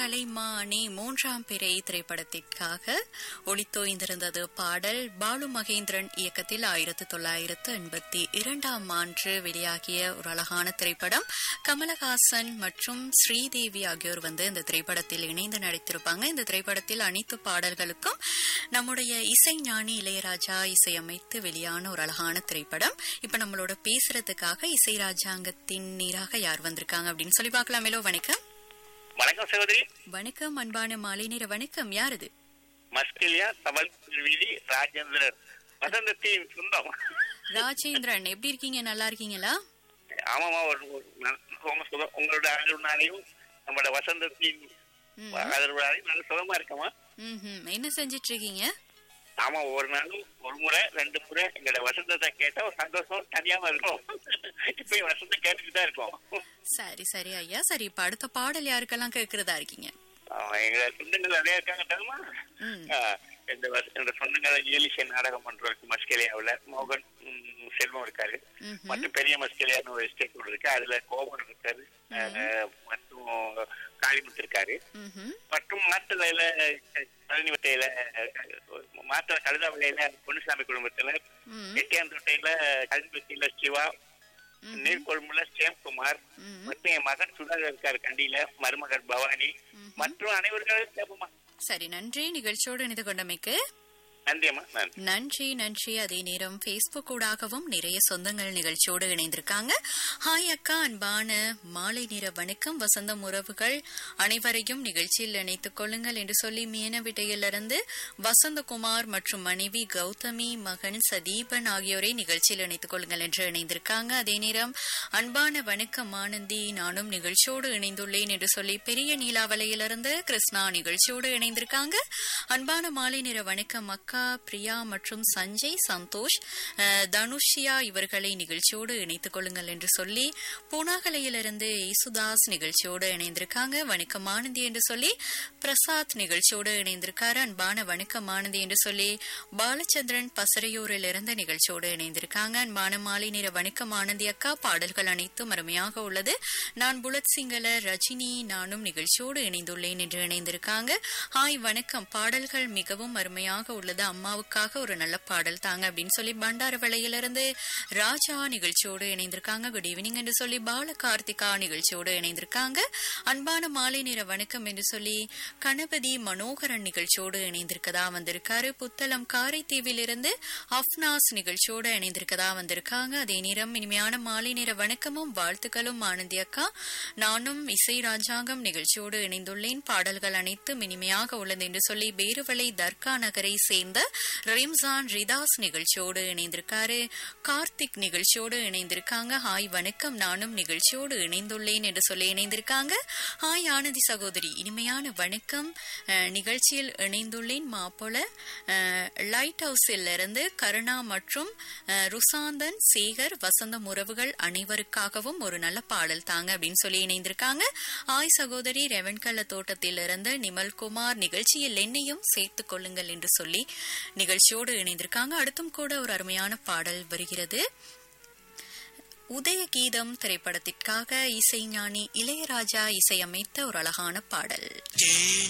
கலைமானி மூன்றாம் பிறை திரைப்படத்திற்காக ஒளித்தோய்ந்திருந்தது பாடல் பாலு மகேந்திரன் இயக்கத்தில் ஆயிரத்தி தொள்ளாயிரத்து எண்பத்தி இரண்டாம் ஆண்டு வெளியாகிய ஒரு அழகான திரைப்படம் கமலஹாசன் மற்றும் ஸ்ரீதேவி ஆகியோர் வந்து இந்த திரைப்படத்தில் இணைந்து நடித்திருப்பாங்க இந்த திரைப்படத்தில் அனைத்து பாடல்களுக்கும் நம்முடைய இசை ஞானி இளையராஜா இசையமைத்து வெளியான ஒரு அழகான திரைப்படம் இப்ப நம்மளோட பேசுறதுக்காக இசை ராஜாங்கத்தின் நீராக யார் வந்திருக்காங்க அப்படின்னு சொல்லி பார்க்கலாமேலோ வணக்கம் வணக்கம் சகோதரி வணக்கம் அன்பான மாலை நேர வணக்கம் யார் இது மஸ்கிலியா தவல் வீதி ராஜேந்திரன் வசந்தத்தின் சொந்தம் ராஜேந்திரன் எப்படி இருக்கீங்க நல்லா இருக்கீங்களா ஆமாமா ஒரு ஒரு நல்ல சுகமா சுகம் உங்களோட ஆதரவுனாலையும் நம்மளோட வசந்தத்தின் ம். ஆதரவுனாலையும் நல்ல சுகமா இருக்கமா ம்ஹும். என்ன செஞ்சிட்டு இருக்கீங்க ஆமா ஒரு நாளும் ஒரு முறை ரெண்டு முறை எங்களோட வசந்தத்தை கேட்டா ஒரு சந்தோஷம் தனியாம இருக்கும் இப்பயும் வசந்தம் கேட்டுட்டு தான் இருக்கோம் சரி சரி ஐயா சரி இப்ப அடுத்த பாடல் யாருக்கெல்லாம் கேட்கறதா இருக்கீங்க ஆமா, எங்க சொந்தங்கள் நிறைய இருக்காங்க தெரியுமா ம். ஆ, இந்த வச- இந்த சொந்தங்களை ஏலிசை நாடகம் பண்றதுக்கு மஸ்கேலியாவுல மோகன் ம், செல்வம் இருக்காரு ம்ஹும். மற்றும் பெரிய மஸ்கேலியான்னு ஒரு எஸ்டேட் ஒன்று இருக்கு அதுல கோபன் இருக்காரு அஹ், மற்றும் காளிமுத்து இருக்காரு ம்ஹும். மற்றும் மாத்தலையில பழனிவட்டையில மாத்தளை கழுதாவளையில பொன்னுசாமி குடும்பத்துல ம். எட்டியாந்தோட்டையில கல்வித்தில சிவா ம்ஹும். நீர்கொழும்புல சேம்குமார் ம். மற்றும் என் மகன் சுதாகர் இருக்காரு கண்டியில மருமகன் பவானி மற்றும் அனைவர்களும் கேட்போமா சரி நன்றி நிகழ்ச்சியோடு இணைந்து கொண்டமைக்கு நன்றி அம்மா நன்றி நன்றி நன்றி அதே நேரம் Facebook ஊடாகவும் நிறைய சொந்தங்கள் நிகழ்ச்சியோடு இணைந்திருக்காங்க ஹாய் அக்கா அன்பான மாலை நேர வணக்கம் வசந்தம் உறவுகள் அனைவரையும் நிகழ்ச்சியில் இணைத்துக் கொள்ளுங்கள் என்று சொல்லி மீனவிட்டையிலிருந்து வசந்தகுமார் மற்றும் மனைவி கௌதமி மகன் சதீபன் ஆகியோரை நிகழ்ச்சியில் இணைத்துக் கொள்ளுங்கள் என்று இணைந்திருக்காங்க அதே நேரம் அன்பான வணக்கம் ஆனந்தி நானும் நிகழ்ச்சியோடு இணைந்துள்ளேன் என்று சொல்லி பெரிய நீலாவலையிலிருந்து கிருஷ்ணா நிகழ்ச்சியோடு இணைந்திருக்காங்க அன்பான மாலை நேர வணக்கம் அக்கா பிரியா மற்றும் சஞ்சய் சந்தோஷ் அஹ், தனுஷியா இவர்களை நிகழ்ச்சியோடு இணைத்துக் கொள்ளுங்கள் என்று சொல்லி பூனாகலையிலிருந்து யேசுதாஸ் நிகழ்ச்சியோடு இணைந்திருக்காங்க வணக்கம் ஆனந்தி என்று சொல்லி பிரசாத் நிகழ்ச்சியோடு இணைந்திருக்காரு அன்பான வணக்கம் ஆனந்தி என்று சொல்லி பாலச்சந்திரன் பசறையூரில் இருந்து நிகழ்ச்சியோடு இணைந்திருக்காங்க அன்பான மாலை நேர வணக்கம் ஆனந்தி அக்கா பாடல்கள் அனைத்தும் அருமையாக உள்ளது நான் புலத் சிங்கள ரஜினி நானும் நிகழ்ச்சியோடு இணைந்துள்ளேன் என்று இணைந்திருக்காங்க ஹாய் வணக்கம் பாடல்கள் மிகவும் அருமையாக உள்ளது அம்மாவுக்காக ஒரு நல்ல பாடல் தாங்க அப்படின்னு சொல்லி பண்டாரவளையிலிருந்து ராஜா நிகழ்ச்சியோடு இணைந்திருக்காங்க குட் ஈவினிங் என்று சொல்லி பால கார்த்திகா நிகழ்ச்சியோடு இணைந்திருக்காங்க அன்பான மாலை நேர வணக்கம் என்று சொல்லி கணபதி மனோகரன் நிகழ்ச்சியோடு இணைந்திருக்கதா வந்திருக்காரு புத்தளம் காரைத்தீவிலிருந்து அப்னாஸ் நிகழ்ச்சியோடு இணைந்திருக்கதா வந்திருக்காங்க அதே நேரம் இனிமையான மாலை நேர வணக்கமும் வாழ்த்துக்களும் ஆனந்தி அக்கா நானும் இசை ராஜாங்கம் நிகழ்ச்சியோடு இணைந்துள்ளேன் பாடல்கள் அனைத்தும் இனிமையாக உள்ளது என்று சொல்லி பேருவளை தர்கா நகரை சேர்ந்த ரிம்சான் ரிதாஸ் நிகழ்ச்சியோடு இணைந்திருக்காரு கார்த்திக் நிகழ்ச்சியோடு இணைந்திருக்காங்க ஹாய் வணக்கம் நானும் நிகழ்ச்சியோடு இணைந்துள்ளேன் என்று சொல்லி இணைந்திருக்காங்க ஹாய் ஆனந்தி சகோதரி இனிமையான வணக்கம் அஹ், நிகழ்ச்சியில் இணைந்துள்ளேன் மாப்போல அஹ், லைட் ஹவுஸில் இருந்து கருணா மற்றும் அஹ், ருசாந்தன் சேகர் வசந்தம் உறவுகள் அனைவருக்காகவும் ஒரு நல்ல பாடல் தாங்க அப்படின்னு சொல்லி இணைந்திருக்காங்க ஆய் சகோதரி ரெவன்கல்ல தோட்டத்தில் இருந்து நிமல்குமார் நிகழ்ச்சியில் என்னையும் சேர்த்துக் கொள்ளுங்கள் என்று சொல்லி நிகழ்ச்சியோடு இணைந்திருக்காங்க அடுத்தும் கூட ஒரு அருமையான பாடல் வருகிறது உதய கீதம் திரைப்படத்திற்காக இசைஞானி இளையராஜா இசையமைத்த ஒரு அழகான பாடல் தேன்